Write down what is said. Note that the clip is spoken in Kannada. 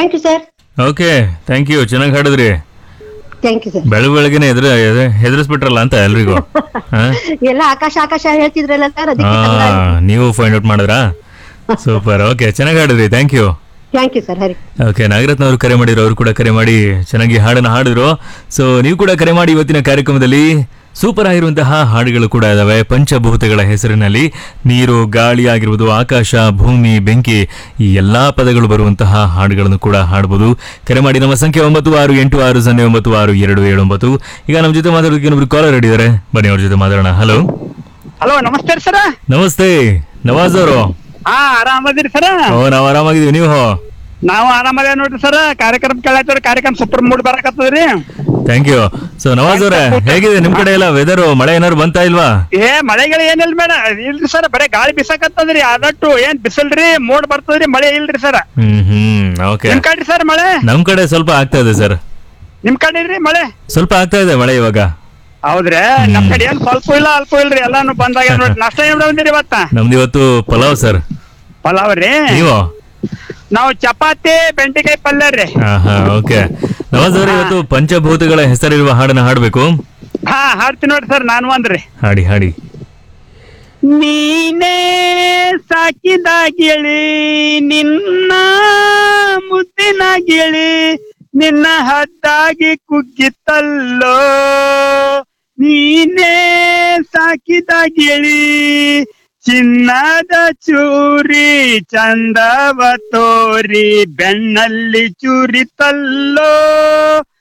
thank you sir okay thank you ಚೆನ್ನಾಗಿ ಹಾಡಿದ್ರಿ ಥ್ಯಾಂಕ್ ಯು ಸರ್ ಬೆಳಗ್ಗೆ ಬೆಳಗ್ಗೆನೆ ಎದುರು ಹೆದರಿಸ್ಬಿಟ್ರಲ್ಲ ಅಂತ ಎಲ್ರಿಗೂ ಹಾ ಎಲ್ಲ ಆಕಾಶ ಆಕಾಶ ಹೇಳ್ತಿದ್ರಲ್ಲ ಸರ್ ಹಾ ಅದಕ್ಕೆ ನೀವು ಫೈಂಡ್ ಔಟ್ ಮಾಡಿದ್ರಾ ಸೂಪರ್ ಓಕೆ ಚೆನ್ನಾಗಿ ಹಾಡಿದ್ರಿ thank you thank you sir Hari okay Nagaratna ಅವರು ಕರೆ ಮಾಡಿದ್ರು ಅವರು ಕೂಡ ಕರೆ ಮಾಡಿ ಚೆನ್ನಾಗಿ ಹಾಡನ್ನು ಹಾಡಿದ್ರು ಸೊ ನೀವು ಕೂಡ ಕರೆ ಮಾಡಿ ಇವತ್ತಿನ ಕಾರ್ಯಕ್ರಮದಲ್ಲಿ ಸೂಪರ್ ಆಗಿರುವಂತಹ ಹಾಡುಗಳು ಕೂಡ ಇದಾವೆ ಪಂಚಭೂತಗಳ ಹೆಸರಿನಲ್ಲಿ ನೀರು ಗಾಳಿ ಆಗಿರ್ಬೋದು ಆಕಾಶ ಭೂಮಿ ಬೆಂಕಿ ಈ ಎಲ್ಲಾ ಪದಗಳು ಬರುವಂತಹ ಹಾಡುಗಳನ್ನು ಕೂಡ ಹಾಡಬಹುದು ಕರೆ ಮಾಡಿ ನಮ್ಮ ಸಂಖ್ಯೆ ಒಂಬತ್ತು ಆರು ಎಂಟು ಆರು ಸೊನ್ನೆ ಒಂಬತ್ತು ಆರು ಎರಡು ಏಳು ಒಂಬತ್ತು ಈಗ ನಮ್ಮ ಜೊತೆ ಮಾತಾಡೋದಕ್ಕೆ ಇನ್ನೊಬ್ರು ಕಾಲರ್ ಇದ್ದಾರೆ ಬನ್ನಿ ಅವ್ರ ಜೊತೆ ಮಾತಾಡೋಣ ಹಲೋ ಹಲೋ ನಮಸ್ತೆ ಸರ ನಮಸ್ತೆ ನವಾಜ್ ಅವರು ಹಾ ಆರಾಮದಿರಿ ಸರ ಓ ನಾವು ಆರಾಮಾಗಿದ್ದೀವಿ ನೀವು ನಾವು ಆರಾಮದೇ ನೋಡ್ರಿ ಸರ ಕಾರ್ಯಕ್ರಮ ಕೇಳತ್ತವ್ರಿ ಕಾರ್ಯಕ್ರಮ ಸೂಪರ್ ಮೂಡ್ ಬರಕತ್ತದ್ರಿ ಥ್ಯಾಂಕ್ ಯು ಸೊ ನವಾಜ್ ಅವರೇ ಹೇಗಿದೆ ನಿಮ್ ಕಡೆ ಎಲ್ಲ ವೆದರ್ ಮಳೆ ಏನಾದ್ರು ಬಂತಾ ಇಲ್ವಾ ಏ ಮಳೆಗಳು ಏನಿಲ್ಲ ಮೇಡ ಇಲ್ರಿ ಸರ್ ಬರೇ ಗಾಳಿ ಬಿಸಾಕತ್ತದ್ರಿ ಆದಟ್ಟು ಏನ್ ಬಿಸಿಲ್ರಿ ಮೋಡ್ ಬರ್ತದ್ರಿ ಮಳೆ ಇಲ್ರಿ ಸರ್ ಹ್ಮ್ ಹ್ಮ್ ಓಕೆ ನಿಮ್ ಕಡೆ ಸರ್ ಮಳೆ ನಮ್ ಕಡೆ ಸ್ವಲ್ಪ ಆಗ್ತಾ ಇದೆ ಸರ್ ನಿಮ್ ಕಡೆ ಇಲ್ರಿ ಮಳೆ ಸ್ವಲ್ಪ ಆಗ್ತಾ ಇದೆ ಮಳೆ ಇವಾಗ ಹೌದ್ರಿ ನಮ್ ಕಡೆ ಏನ್ ಸ್ವಲ್ಪ ಇಲ್ಲ ಅಲ್ಪ ಇಲ್ರಿ ಎಲ್ಲಾನು ಬಂದಾಗ ನೋಡ್ರಿ ನಾಷ್ಟ ಏನ್ ಬಂದಿರಿ ಇವತ್ತ ನಮ್ದು ಇವತ್ತು ಪಲಾವ್ ಸರ್ ಪಲಾವ್ ರೀ ನೀವು ನಾವು ಚಪಾತಿ ಬೆಂಡೆಕಾಯಿ ಪಲ್ಯ ರೀ ಹಾ ಹಾ ಓಕೆ ನವಾಜ್ ಅವರೇ ಇವತ್ತು ಪಂಚಭೂತಗಳ ಹೆಸರಿರುವ ಹಾಡನ್ನ ಹಾಡ್ಬೇಕು ಹಾ ಹಾಡ್ತೀನಿ ನೋಡ್ರಿ ಸರ್ ನಾನು ಒಂದ್ರಿ ಹಾಡಿ ಹಾಡಿ ನೀನೇ ಸಾಕಿದ ಗಿಳಿ ನಿನ್ನ ಮುದ್ದಿನ ಗಿಳಿ ನಿನ್ನ ಹದ್ದಾಗಿ ಕುಗ್ಗಿತ್ತಲ್ಲೋ ನೀನೇ ಸಾಕಿದ ಗಿಳಿ ಚಿನ್ನದ ಚೂರಿ ಚಂದವ ತೋರಿ ಬೆನ್ನಲ್ಲಿ ಚೂರಿತಲ್ಲೋ